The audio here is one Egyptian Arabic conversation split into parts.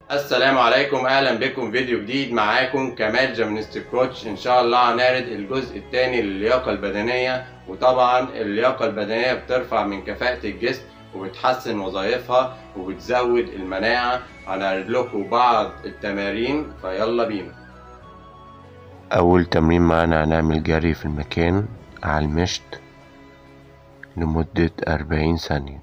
السلام عليكم اهلا بكم فيديو جديد معاكم كمال جيمناستيك كوتش ان شاء الله هنعرض الجزء الثاني للياقه البدنيه وطبعا اللياقه البدنيه بترفع من كفاءه الجسم وبتحسن وظائفها وبتزود المناعه هنعرض لكم بعض التمارين فيلا بينا أول تمرين معانا هنعمل جري في المكان على المشط لمدة أربعين ثانية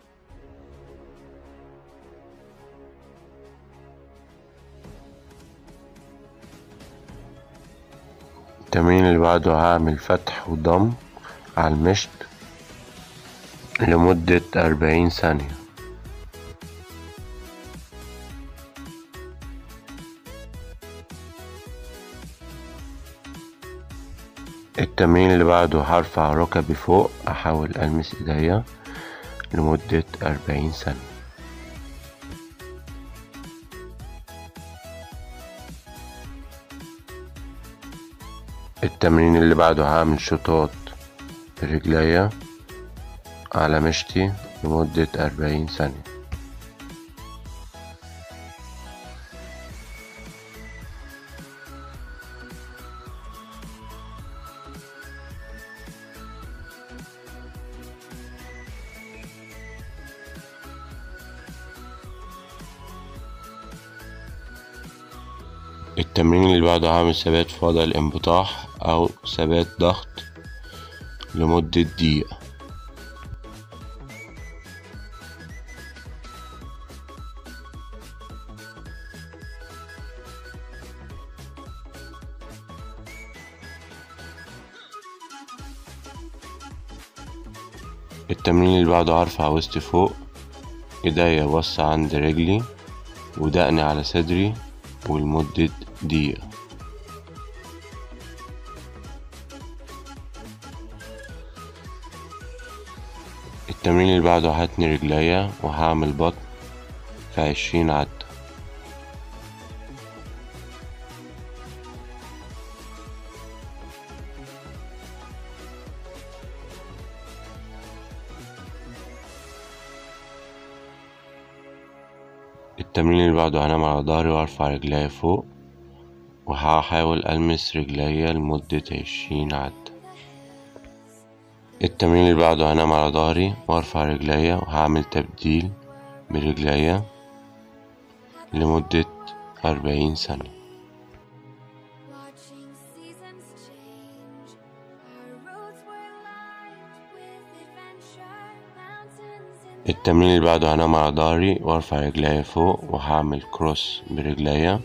التمرين اللي بعده هعمل فتح وضم على المشط لمدة أربعين ثانية التمرين اللي بعده هرفع ركبي فوق أحاول ألمس إيديا لمدة أربعين ثانية التمرين اللي بعده هعمل شوطات برجليا على مشتي لمدة أربعين ثانية التمرين اللي بعده هعمل ثبات في وضع الانبطاح أو ثبات ضغط لمدة دقيقة التمرين اللي بعده هرفع وسطي فوق ايديا بص عند رجلي ودقني على صدري ولمدة دقيقة التمرين اللي بعده هتني رجليا وهعمل بطن في عشرين عدة التمرين اللي بعده هنام على ظهري وارفع رجليا فوق وهحاول ألمس رجليا لمدة عشرين عدة التمرين اللي بعده هنام على ظهري وارفع رجليا وهعمل تبديل برجليا لمدة أربعين ثانية Watching seasons change, our roads were lined with adventure, mountains and التمرين اللي بعده هنام على ظهري وارفع رجليا فوق وهعمل كروس برجليا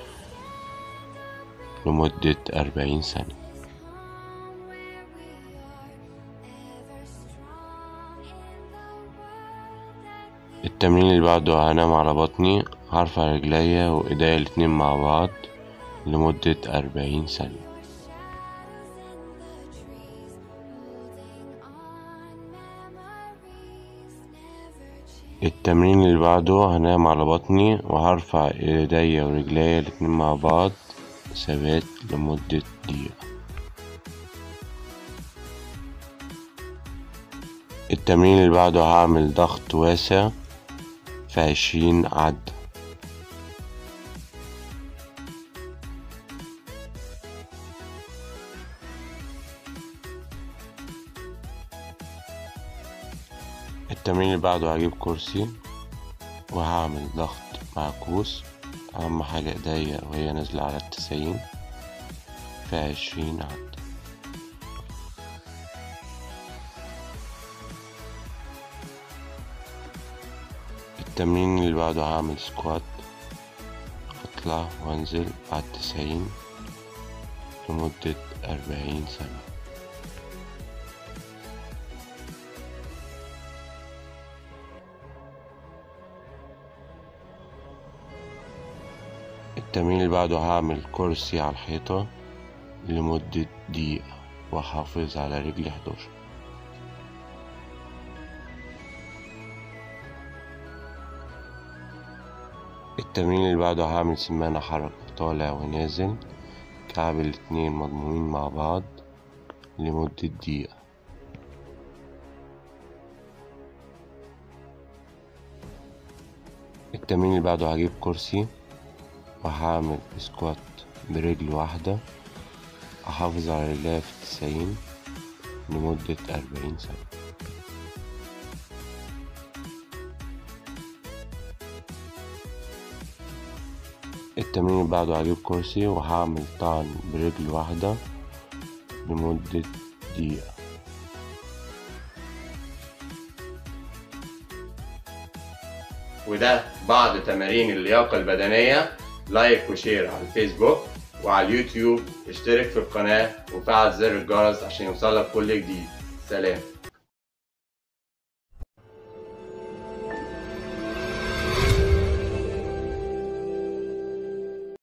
لمدة أربعين ثانية home where we are, ever strong in the world that التمرين اللي بعده هنام على بطني هرفع رجليا وايديا الاتنين مع بعض لمدة أربعين ثانية shadows in the trees, holding on memories never change. التمرين اللي بعده هنام على بطني وهرفع ايديا ورجليا الاتنين مع بعض ثبات لمدة دقيقة التمرين اللي بعده هعمل ضغط واسع في عشرين عدة التمرين اللي بعده هجيب كرسي وهعمل ضغط معكوس أهم حاجة ايديا وهي نازلة على التسعين في عشرين عدة التمرين اللي بعده هعمل سكوات اطلع وانزل على التسعين لمدة أربعين ثانية التمرين اللي بعده هعمل كرسي على الحيطة لمدة دقيقة وأحافظ على رجلي حداشر التمرين اللي بعده هعمل سمانة حركة طالع ونازل كعب الاتنين مضمومين مع بعض لمدة دقيقة التمرين اللي بعده هجيب كرسي وهعمل سكوات برجل واحدة أحافظ على رجليا في التسعين لمدة أربعين ثانية التمرين اللي بعده هجيب كرسي وهعمل طعن برجل واحدة لمدة دقيقة وده بعض تمارين اللياقة البدنية لايك وشير على الفيسبوك وعلى اليوتيوب اشترك في القناة وفعل زر الجرس عشان يوصلك كل جديد سلام